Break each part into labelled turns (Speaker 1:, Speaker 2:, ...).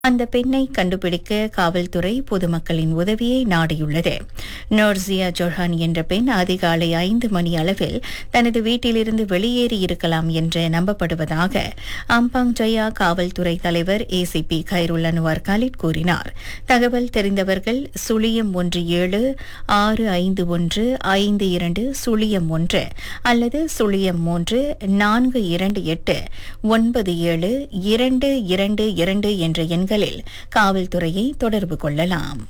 Speaker 1: அந்த பெண்ணை கண்டுபிடிக்க காவல்துறை பொதுமக்களின் உதவியை நாடியுள்ளது நோர்சியா ஜொஹான் என்ற பெண் அதிகாலை ஐந்து மணி அளவில் தனது வீட்டிலிருந்து வெளியேறி இருக்கலாம் என்று நம்பப்படுவதாக அம்பாங் ஜயா காவல்துறை தலைவர் ஏசிபி கைருல் அன்வார் காலிட் கூறினார் தகவல் தெரிந்தவர்கள் சுழியம் ஒன்று ஏழு ஆறு ஐந்து ஒன்று ஐந்து இரண்டு சுழியம் ஒன்று அல்லது சுழியம் மூன்று நான்கு இரண்டு எட்டு ஒன்பது ஏழு இரண்டு இரண்டு இரண்டு என்ற எண்களில் காவல்துறையை தொடர்பு கொள்ளலாம்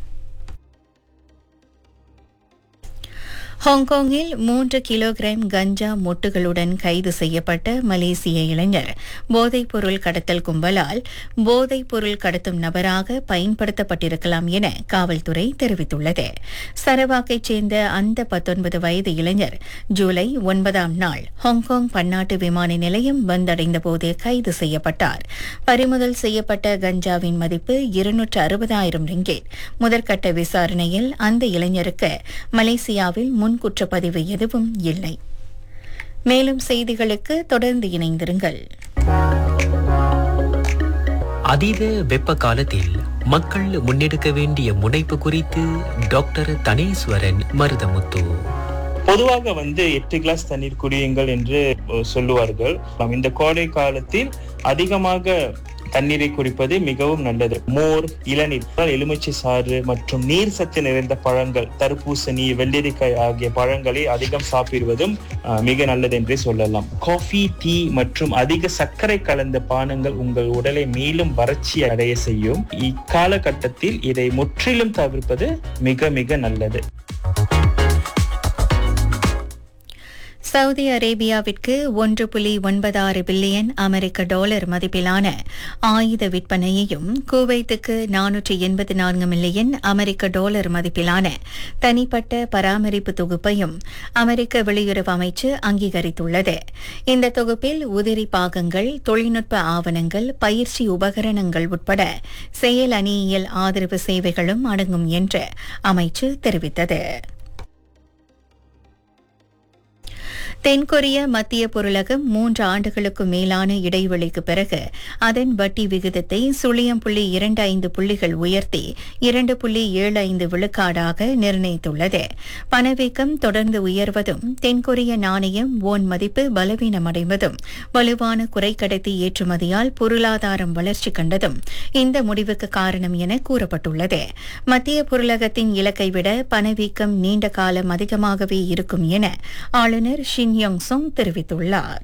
Speaker 1: ஹாங்காங்கில் மூன்று கிலோகிராம் கஞ்சா மொட்டுகளுடன் கைது செய்யப்பட்ட மலேசிய இளைஞர் போதைப்பொருள் கடத்தல் கும்பலால் போதைப்பொருள் கடத்தும் நபராக பயன்படுத்தப்பட்டிருக்கலாம் என காவல்துறை தெரிவித்துள்ளது சரவாக்கைச் சேர்ந்த அந்த பத்தொன்பது வயது இளைஞர் ஜூலை ஒன்பதாம் நாள் ஹாங்காங் பன்னாட்டு விமான நிலையம் வந்தடைந்த போது கைது செய்யப்பட்டார் பறிமுதல் செய்யப்பட்ட கஞ்சாவின் மதிப்பு இருநூற்று அறுபதாயிரம் ரிங்கேட் முதற்கட்ட விசாரணையில் அந்த இளைஞருக்கு மலேசியாவில் முன் குற்றப்பதிவு எதுவும் இல்லை மேலும் செய்திகளுக்கு தொடர்ந்து இணைந்திருங்கள்
Speaker 2: அதீத வெப்ப காலத்தில் மக்கள் முன்னெடுக்க வேண்டிய முனைப்பு குறித்து டாக்டர் தனேஸ்வரன் மருதமுத்து
Speaker 3: பொதுவாக வந்து எட்டு கிளாஸ் தண்ணீர் குடியுங்கள் என்று அஹ், சொல்லுவார்கள் நாம் இந்த கோடை காலத்தில் அதிகமாக தண்ணீரை குடிப்பது மிகவும் நல்லது மோர் இளநீர் எலுமிச்சை சாறு மற்றும் நீர் சத்து நிறைந்த பழங்கள் தர்பூசணி வெள்ளரிக்காய் ஆகிய பழங்களை அதிகம் சாப்பிடுவதும் அஹ், மிக நல்லது என்றே சொல்லலாம் காஃபி டீ மற்றும் அதிக சர்க்கரை கலந்த பானங்கள் உங்கள் உடலை மேலும் வறட்சி அடைய செய்யும் இக்காலகட்டத்தில் இதை முற்றிலும் தவிர்ப்பது மிக மிக நல்லது
Speaker 1: சவுதி அரேபியாவிற்கு ஒன்று புள்ளி ஒன்பதாறு பில்லியன் அமெரிக்க டாலர் மதிப்பிலான ஆயுத விற்பனையையும் குவைத்துக்கு நானூற்றி எண்பத்தி நான்கு மில்லியன் அமெரிக்க டாலர் மதிப்பிலான தனிப்பட்ட பராமரிப்பு தொகுப்பையும் அமெரிக்க வெளியுறவு அமைச்சு அங்கீகரித்துள்ளது இந்த தொகுப்பில் உதிரி பாகங்கள் தொழில்நுட்ப ஆவணங்கள் பயிற்சி உபகரணங்கள் உட்பட செயல் அணியியல் ஆதரவு சேவைகளும் அடங்கும் என்று அமைச்சு தெரிவித்தது தென்கொரிய மத்திய பொருளகம் மூன்று ஆண்டுகளுக்கு மேலான இடைவெளிக்கு பிறகு அதன் வட்டி விகிதத்தை சுழியம் புள்ளி இரண்டு ஐந்து புள்ளிகள் உயர்த்தி இரண்டு புள்ளி ஏழு ஐந்து விழுக்காடாக நிர்ணயித்துள்ளது பணவீக்கம் தொடர்ந்து உயர்வதும் தென்கொரிய நாணயம் ஓன் மதிப்பு பலவீனமடைவதும் வலுவான குறைக்கடத்தி ஏற்றுமதியால் பொருளாதாரம் வளர்ச்சி கண்டதும் இந்த முடிவுக்கு காரணம் என கூறப்பட்டுள்ளது மத்திய பொருளகத்தின் இலக்கை விட பணவீக்கம் நீண்ட காலம் அதிகமாகவே இருக்கும் என ஆளுநர் ஷின் யோங் சுங் தெரிவித்துள்ளார்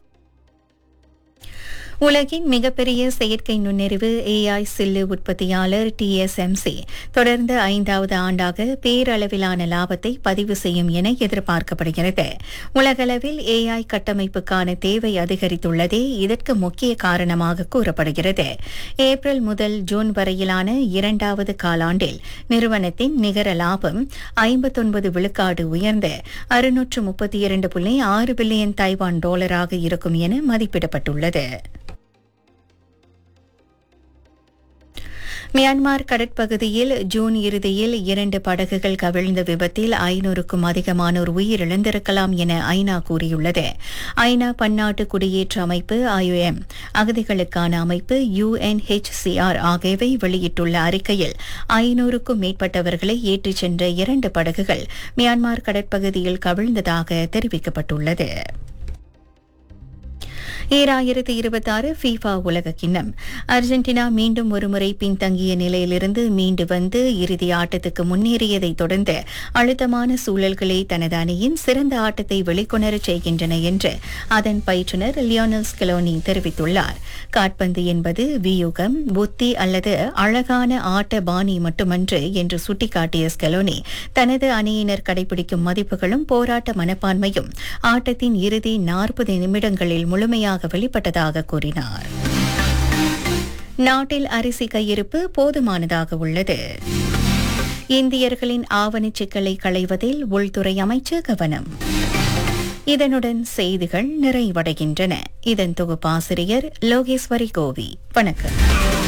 Speaker 1: உலகின் மிகப்பெரிய செயற்கை நுண்ணறிவு ஏஐ சில்லு உற்பத்தியாளர் டிஎஸ்எம்சி தொடர்ந்து ஐந்தாவது ஆண்டாக பேரளவிலான லாபத்தை பதிவு செய்யும் என எதிர்பார்க்கப்படுகிறது உலகளவில் ஏஐ கட்டமைப்புக்கான தேவை அதிகரித்துள்ளதே இதற்கு முக்கிய காரணமாக கூறப்படுகிறது ஏப்ரல் முதல் ஜூன் வரையிலான இரண்டாவது காலாண்டில் நிறுவனத்தின் நிகர லாபம் ஐம்பத்தொன்பது விழுக்காடு உயர்ந்து அறுநூற்று முப்பத்தி இரண்டு புள்ளி ஆறு பில்லியன் தைவான் டாலராக இருக்கும் என மதிப்பிடப்பட்டுள்ளது மியான்மர் கடற்பகுதியில் ஜூன் இறுதியில் இரண்டு படகுகள் கவிழ்ந்த விபத்தில் ஐநூறுக்கும் அதிகமானோர் உயிரிழந்திருக்கலாம் என ஐநா கூறியுள்ளது ஐநா பன்னாட்டு குடியேற்ற அமைப்பு ஐஓஎம் அகதிகளுக்கான அமைப்பு யுஎன்ஹெச்சிஆர் ஆகியவை வெளியிட்டுள்ள அறிக்கையில் ஐநூறுக்கும் மேற்பட்டவர்களை ஏற்றிச் சென்ற இரண்டு படகுகள் மியான்மர் கடற்பகுதியில் கவிழ்ந்ததாக தெரிவிக்கப்பட்டுள்ளது ஈராயிரத்தி இருபத்தாறு ஃபீஃபா உலக கிண்ணம் அர்ஜென்டினா மீண்டும் ஒருமுறை பின்தங்கிய நிலையிலிருந்து மீண்டு வந்து இறுதி ஆட்டத்துக்கு முன்னேறியதை தொடர்ந்து அழுத்தமான சூழல்களே தனது அணியின் சிறந்த ஆட்டத்தை வெளிக்கொணரச் செய்கின்றன என்று அதன் பயிற்றுநர் லியோனல் ஸ்கெலோனி தெரிவித்துள்ளார் காட்பந்து என்பது வியூகம் புத்தி அல்லது அழகான ஆட்ட பாணி மட்டுமன்று என்று சுட்டிக்காட்டிய ஸ்கெலோனி தனது அணியினர் கடைபிடிக்கும் மதிப்புகளும் போராட்ட மனப்பான்மையும் ஆட்டத்தின் இறுதி நாற்பது நிமிடங்களில் முழுமையாக வெளிப்பட்டதாக கூறினார் நாட்டில் அரிசி கையிருப்பு போதுமானதாக உள்ளது இந்தியர்களின் ஆவணச் சிக்கலை களைவதில் உள்துறை அமைச்சு கவனம் இதனுடன் செய்திகள் நிறைவடைகின்றன இதன் தொகுப்பாசிரியர் லோகேஸ்வரி கோவி வணக்கம்